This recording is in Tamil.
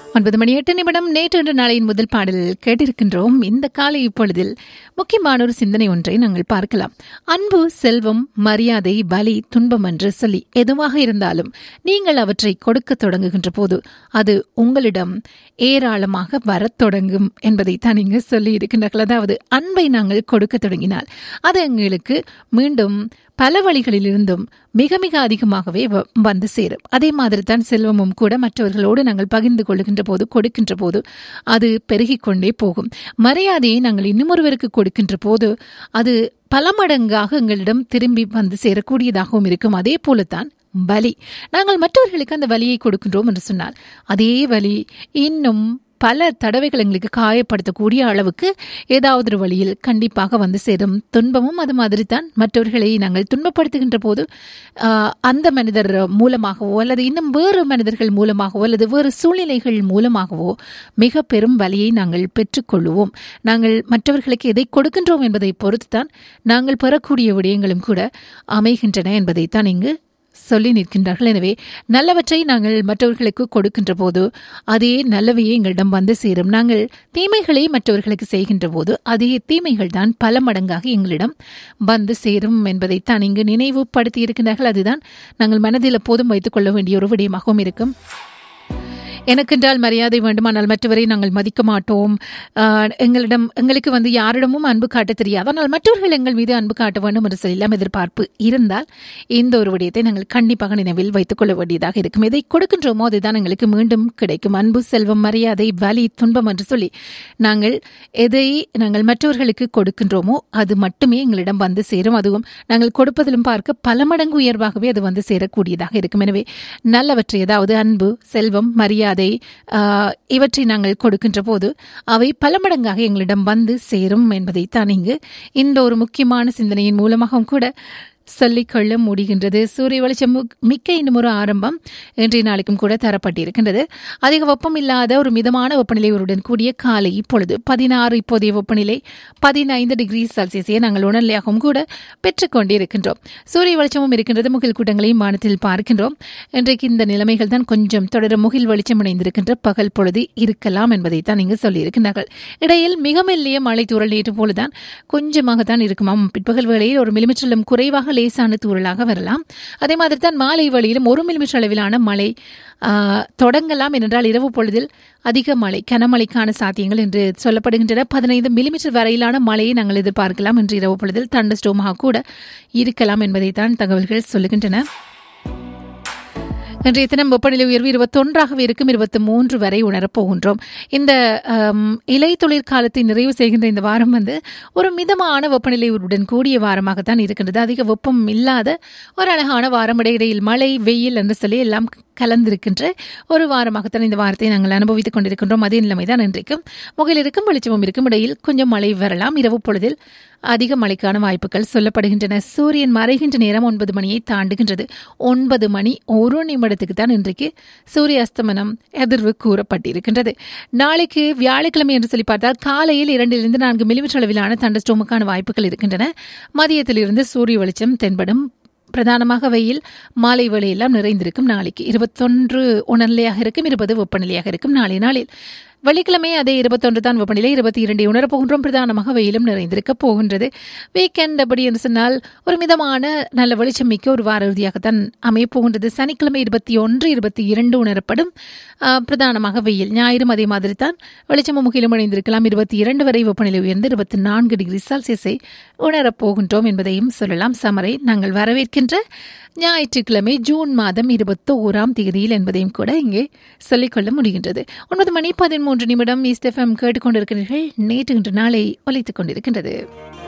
ஒன்பது மணி எட்டு நிமிடம் நேற்று என்ற நாளையின் முதல் பாடல் கேட்டிருக்கின்றோம் இந்த காலை இப்பொழுதில் முக்கியமான ஒரு சிந்தனை ஒன்றை நாங்கள் பார்க்கலாம் அன்பு செல்வம் மரியாதை பலி துன்பம் என்று சொல்லி எதுவாக இருந்தாலும் நீங்கள் அவற்றை கொடுக்க தொடங்குகின்ற போது அது உங்களிடம் ஏராளமாக வரத் தொடங்கும் என்பதை தான் இங்கு சொல்லி இருக்கின்றார்கள் அதாவது அன்பை நாங்கள் கொடுக்க தொடங்கினால் அது எங்களுக்கு மீண்டும் பல வழிகளிலிருந்தும் மிக மிக அதிகமாகவே வ- வந்து சேரும் அதே மாதிரி தான் செல்வமும் கூட மற்றவர்களோடு நாங்கள் பகிர்ந்து கொள்கின்ற போது கொடுக்கின்ற போது அது பெருகிக் கொண்டே போகும் மரியாதையை நாங்கள் இன்னுமொருவருக்கு கொடுக்கின்ற போது அது பல மடங்காக எங்களிடம் திரும்பி வந்து சேரக்கூடியதாகவும் இருக்கும் அதே போலத்தான் பலி நாங்கள் மற்றவர்களுக்கு அந்த வலியை கொடுக்கின்றோம் என்று சொன்னால் அதே வலி இன்னும் பல தடவைகள் எங்களுக்கு காயப்படுத்தக்கூடிய அளவுக்கு ஏதாவது ஒரு வழியில் கண்டிப்பாக வந்து சேரும் துன்பமும் அது மாதிரி தான் மற்றவர்களை நாங்கள் துன்பப்படுத்துகின்ற போது ஆஹ், அந்த மனிதர் மூலமாகவோ அல்லது இன்னும் வேறு மனிதர்கள் மூலமாகவோ அல்லது வேறு சூழ்நிலைகள் மூலமாகவோ மிக பெரும் வலியை நாங்கள் பெற்றுக்கொள்ளுவோம் நாங்கள் மற்றவர்களுக்கு எதை கொடுக்கின்றோம் என்பதை பொறுத்துதான் நாங்கள் பெறக்கூடிய விடயங்களும் கூட அமைகின்றன என்பதைத்தான் இங்கு சொல்லி நிற்கின்றார்கள் எனவே நல்லவற்றை நாங்கள் மற்றவர்களுக்கு கொடுக்கின்ற போது அதே நல்லவையே எங்களிடம் வந்து சேரும் நாங்கள் தீமைகளை மற்றவர்களுக்கு செய்கின்ற போது அதே தீமைகள் தான் பல மடங்காக எங்களிடம் வந்து சேரும் என்பதைத்தான் இங்கு நினைவுபடுத்தி இருக்கின்றார்கள் அதுதான் நாங்கள் மனதில் எப்போதும் வைத்துக் கொள்ள வேண்டிய ஒரு விடயமாகவும் இருக்கும் எனக்கென்றால் மரியாதை வேண்டுமானால் மற்றவரை நாங்கள் மதிக்க மாட்டோம் ஆஹ், எங்களிடம் எங்களுக்கு வந்து யாரிடமும் அன்பு காட்ட தெரியாது ஆனால் மற்றவர்கள் எங்கள் மீது அன்பு காட்ட வேண்டும் என்று சொல்லலாம் எதிர்பார்ப்பு இருந்தால் இந்த ஒரு விடயத்தை நாங்கள் கண்டிப்பாக நினைவில் வைத்துக் கொள்ள வேண்டியதாக இருக்கும் எதை கொடுக்கின்றோமோ அதுதான் எங்களுக்கு மீண்டும் கிடைக்கும் அன்பு செல்வம் மரியாதை வலி துன்பம் என்று சொல்லி நாங்கள் எதை நாங்கள் மற்றவர்களுக்கு கொடுக்கின்றோமோ அது மட்டுமே எங்களிடம் வந்து சேரும் அதுவும் நாங்கள் கொடுப்பதிலும் பார்க்க பல மடங்கு உயர்வாகவே அது வந்து சேரக்கூடியதாக இருக்கும் எனவே நல்லவற்றை அதாவது அன்பு செல்வம் மரியாதை ஆஹ், இவற்றை நாங்கள் கொடுக்கின்ற போது அவை பல மடங்காக எங்களிடம் வந்து சேரும் என்பதை தான் இங்கு இந்த ஒரு முக்கியமான சிந்தனையின் மூலமாகவும் கூட சொல்லிக்கொள்ள முடிகின்றது சூரிய வெளிச்சம் மு- மிக்க இன்னும் ஒரு ஆரம்பம் இன்றைய நாளுக்கும் கூட தரப்பட்டிருக்கின்றது அதிக வெப்பம் இல்லாத ஒரு மிதமான வெப்பநிலையுடன் கூடிய காலை இப்பொழுது பதினாறு இப்போதைய வெப்பநிலை பதினைந்து டிகிரி செல்சியஸை நாங்கள் உணர்நிலையாகவும் கூட பெற்றுக்கொண்டிருக்கின்றோம் சூரிய வெளிச்சமும் இருக்கின்றது முகில் கூட்டங்களையும் வானத்தில் பார்க்கின்றோம் இன்றைக்கு இந்த நிலைமைகள் தான் கொஞ்சம் தொடரும் முகில் வெளிச்சம் இணைந்திருக்கின்ற பகல் பொழுது இருக்கலாம் என்பதை தான் இங்கு சொல்லியிருக்கின்றார்கள் இடையில் மிக மெல்லிய மழை தூறல் நேற்று போலதான் கொஞ்சமாகத்தான் இருக்குமாம் பிற்பகல் வேளையில் ஒரு மில்லிமீட்டரிலும் குறைவாக லேசான தூறலாக வரலாம் அதே மாதிரி தான் மாலை வேளையிலும் ஒரு மில்லிமீட்டர் அளவிலான மழை ஆ, தொடங்கலாம் ஏனென்றால் இரவு பொழுதில் அதிக மழை கனமழைக்கான சாத்தியங்கள் என்று சொல்லப்படுகின்றன பதினைந்து மில்லிமீட்டர் வரையிலான மழையை நாங்கள் எதிர்பார்க்கலாம் என்று இரவு பொழுதில் தண்டஸ்டோமாக கூட இருக்கலாம் என்பதைத்தான் தகவல்கள் சொல்லுகின்றன இன்றைய தினம் வெப்பநிலை உயர்வு இருபத்தொன்றாகவே இருக்கும் இருபத்தி மூன்று வரை உணரப் போகின்றோம் இந்த ஆம், இலை தொழிற்காலத்தை நிறைவு செய்கின்ற இந்த வாரம் வந்து ஒரு மிதமான வெப்பநிலையுடன் கூடிய வாரமாகத்தான் இருக்கின்றது அதிக வெப்பம் இல்லாத ஒரு அழகான வாரம் இடையிடையில் மழை வெயில் என்று சொல்லி எல்லாம் கலந்திருக்கின்ற ஒரு வாரமாகத்தான் இந்த வாரத்தை நாங்கள் அனுபவித்துக் கொண்டிருக்கின்றோம் அதே நிலைமைதான் இன்றைக்கும் முகையில் இருக்கும் வெளிச்சமும் இருக்கும் இடையில் கொஞ்சம் மழை வரலாம் இரவு பொழுதில் அதிக மழைக்கான வாய்ப்புகள் சொல்லப்படுகின்றன சூரியன் மறைகின்ற நேரம் ஒன்பது மணியை தாண்டுகின்றது ஒன்பது மணி ஒரு நிமிடத்துக்கு தான் இன்றைக்கு சூரிய அஸ்தமனம் எதிர்வு கூறப்பட்டிருக்கின்றது நாளைக்கு வியாழக்கிழமை என்று சொல்லி பார்த்தால் காலையில் இரண்டிலிருந்து நான்கு மில்லிமீட்டர் அளவிலான தண்டஸ்டோமுக்கான வாய்ப்புகள் இருக்கின்றன மதியத்திலிருந்து சூரிய வெளிச்சம் தென்படும் பிரதானமாக வெயில் மாலை வேளையெல்லாம் நிறைந்திருக்கும் நாளைக்கு இருபத்தொன்று உணர்நிலையாக இருக்கும் இருபது வெப்பநிலையாக இருக்கும் நாளை நாளில் வெள்ளிக்கிழமை அதே இருபத்தொன்று தான் வெப்பநிலை இருபத்தி இரண்டை உணரப் போகின்றோம் பிரதானமாக வெயிலும் நிறைந்திருக்க போகின்றது வீக்கெண்ட் அப்படி என்று சொன்னால் ஒரு மிதமான நல்ல வெளிச்சம் மிக்க ஒரு வார இறுதியாகத்தான் அமையப் போகின்றது சனிக்கிழமை இருபத்தி ஒன்று இருபத்தி இரண்டு உணரப்படும் ஆஹ், பிரதானமாக வெயில் ஞாயிறும் அதே மாதிரி தான் வெளிச்சமும் முகிலும் இணைந்திருக்கலாம் இருபத்தி இரண்டு வரை வெப்பநிலை உயர்ந்து இருபத்தி நான்கு டிகிரி செல்சியஸை உணரப் போகின்றோம் என்பதையும் சொல்லலாம் சமரை நாங்கள் வரவேற்கின்ற ஞாயிற்றுக்கிழமை ஜூன் மாதம் இருபத்தி ஓராம் தேதியில் என்பதையும் கூட இங்கே சொல்லிக்கொள்ள முடிகின்றது ஒன்பது மணி பதிமூன்று நிமிடம் ஈஸ்ட் எஃப்எம் கேட்டுக்கொண்டிருக்கிறீர்கள் நேற்று இன்று நாளை ஒலித்துக் கொண்டிருக்கின்றது